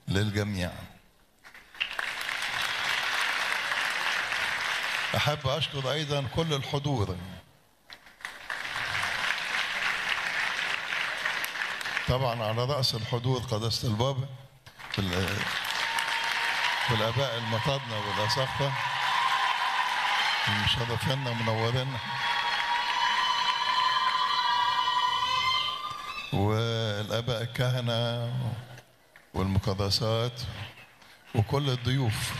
للجميع أحب أشكر أيضا كل الحضور طبعا على رأس الحضور قداسة البابا في ال- في الآباء المطادنة والأساقفة مشرفينا ومنورينا والآباء الكهنة والمقدسات وكل الضيوف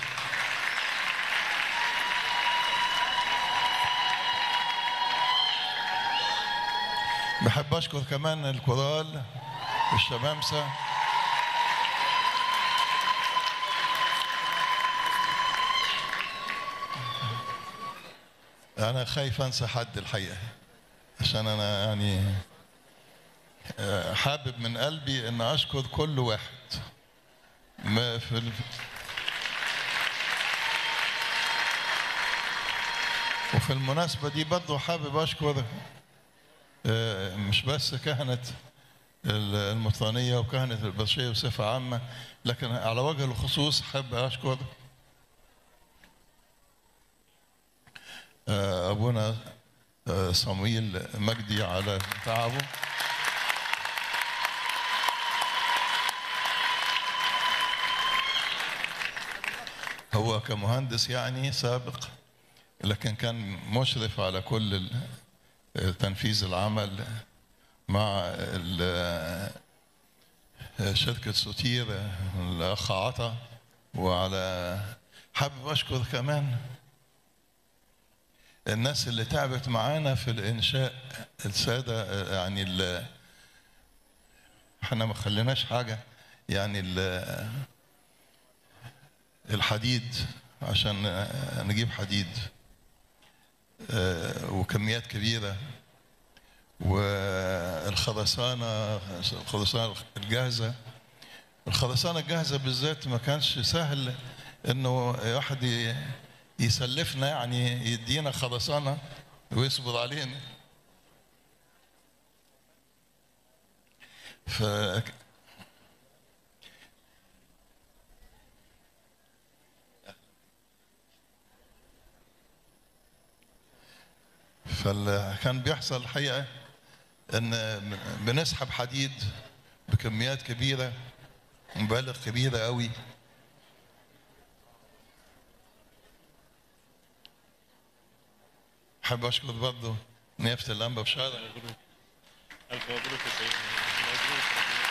بحب أشكر كمان الكورال والشمامسة أنا خايف أنسى حد الحقيقة عشان أنا يعني آه، حابب من قلبي أن أشكر كل واحد ما في ال... وفي المناسبة دي برضه حابب أشكر آه، مش بس كهنة ال- المطرانية وكهنة البشرية بصفة عامة لكن على وجه الخصوص حابب أشكر آه، أبونا آه، صمويل مجدي على تعبه هو كمهندس يعني سابق لكن كان مشرف على كل ال- تنفيذ العمل مع ال- شركة سوتير الأخ عطا وعلى حابب أشكر كمان الناس اللي تعبت معانا في الإنشاء السادة يعني ال- احنا ما خليناش حاجة يعني ال- الحديد عشان نجيب حديد آه، وكميات كبيرة والخرسانة الخرسانة الجاهزة الخرسانة الجاهزة بالذات ما كانش سهل انه واحد ي- يسلفنا يعني يدينا خرسانة ويصبر علينا ف فاللي كان بيحصل الحقيقة ان بنسحب حديد بكميات كبيرة مبالغ كبيرة قوي حابب اشكر برضه نيافة الانبا بشارة ألف مبروك يا سيدنا مبروك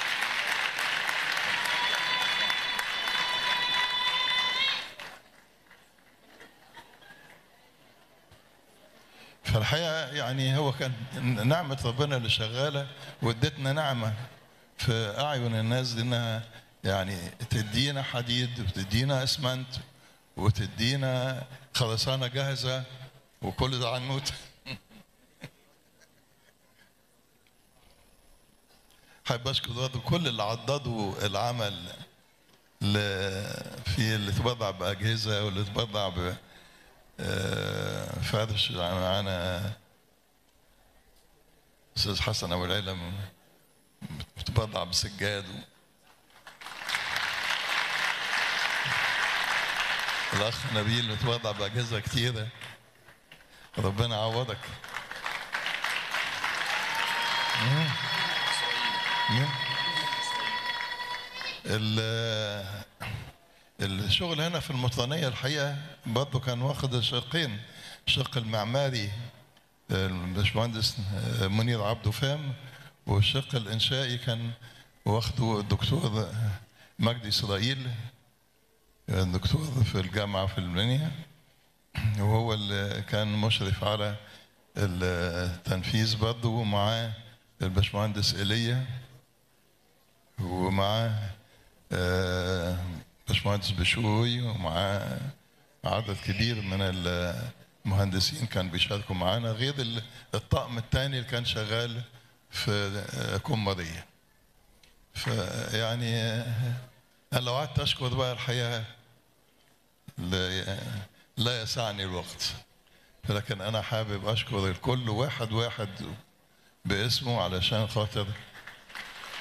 فالحقيقة يعني هو كان نعمة ربنا اللي شغالة وادتنا نعمة في أعين الناس دي إنها يعني تدينا حديد وتدينا أسمنت وتدينا خرسانة جاهزة وكل ده عنوت حابب أشكر برضه كل اللي عضدوا العمل ل- في اللي تبرع بأجهزة واللي تبرع ب آه، فرش معانا استاذ حسن ابو العلم بتبرع بسجاد و... الاخ نبيل بتبرع باجهزه كتيره ربنا يعوضك مم. مم. ال- الشغل هنا في المطرانية الحقيقة برضه كان واخد الشقين الشق المعماري الباشمهندس منير عبده فام والشق الإنشائي كان واخده الدكتور مجدي إسرائيل الدكتور في الجامعة في المنيا وهو اللي كان مشرف على التنفيذ برضه ومعاه الباشمهندس إيليا ومعاه آه، باشمهندس بشوي ومعاه عدد كبير من المهندسين كان بيشاركوا معانا غير ال- الطقم الثاني اللي كان شغال في آه، كومبارية فيعني آه، أنا لو قعدت أشكر بقى الحقيقة لا- لا يسعني الوقت لكن أنا حابب أشكر الكل واحد واحد باسمه علشان خاطر